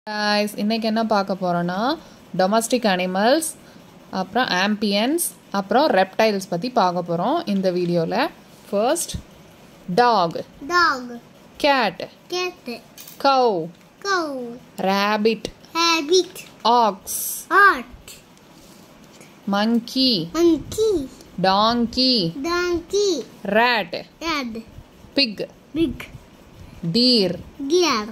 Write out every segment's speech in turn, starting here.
guys இன்னைக்கு என்ன பார்க்க போகிறோன்னா டொமஸ்டிக் அனிமல்ஸ் அப்புறம் ஆம்பியன்ஸ் அப்புறம் ரெப்டைல்ஸ் பற்றி பார்க்க போகிறோம் இந்த வீடியோவில் first dog dog, cat cat, cow cow, rabbit rabbit, ox art, monkey monkey, donkey donkey, rat rat, pig big, deer deer,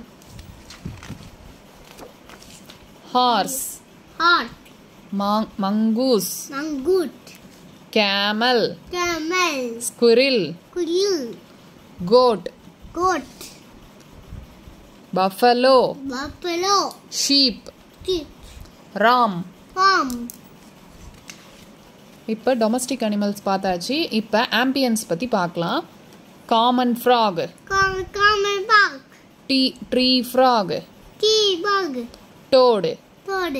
horse heart, mon- mongoose mangoot, camel camel, squirrel quail, goat goat, buffalo buffalo, sheep sheep, ram farm, இப்போ domestic animals பார்த்தாச்சு இப்போ amphibians பற்றி பார்க்கலாம் common frog com- common bug, tea tree frog tea bug, toad toad,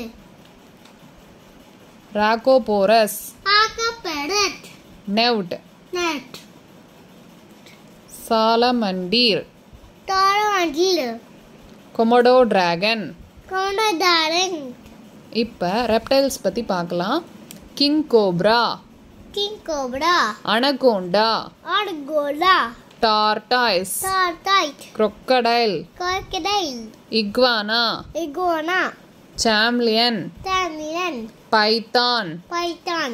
rhacophorus aka parrot, newt net, salamander tarantula, Komodo dragon counter darling, இப்போ reptiles பற்றி பார்க்கலாம் king cobra king cobra, anaconda argola, tortoise tortoise, crocodile crocodile, iguana iguana, chameleon tamilian, python python,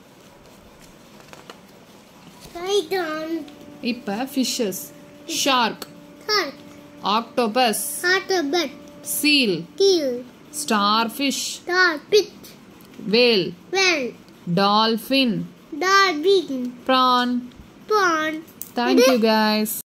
python, இப்போ fishes shark shark, octopus octopus, seal seal, starfish starfish, whale whale, dolphin dolphin, PRAN prawn, thank you guys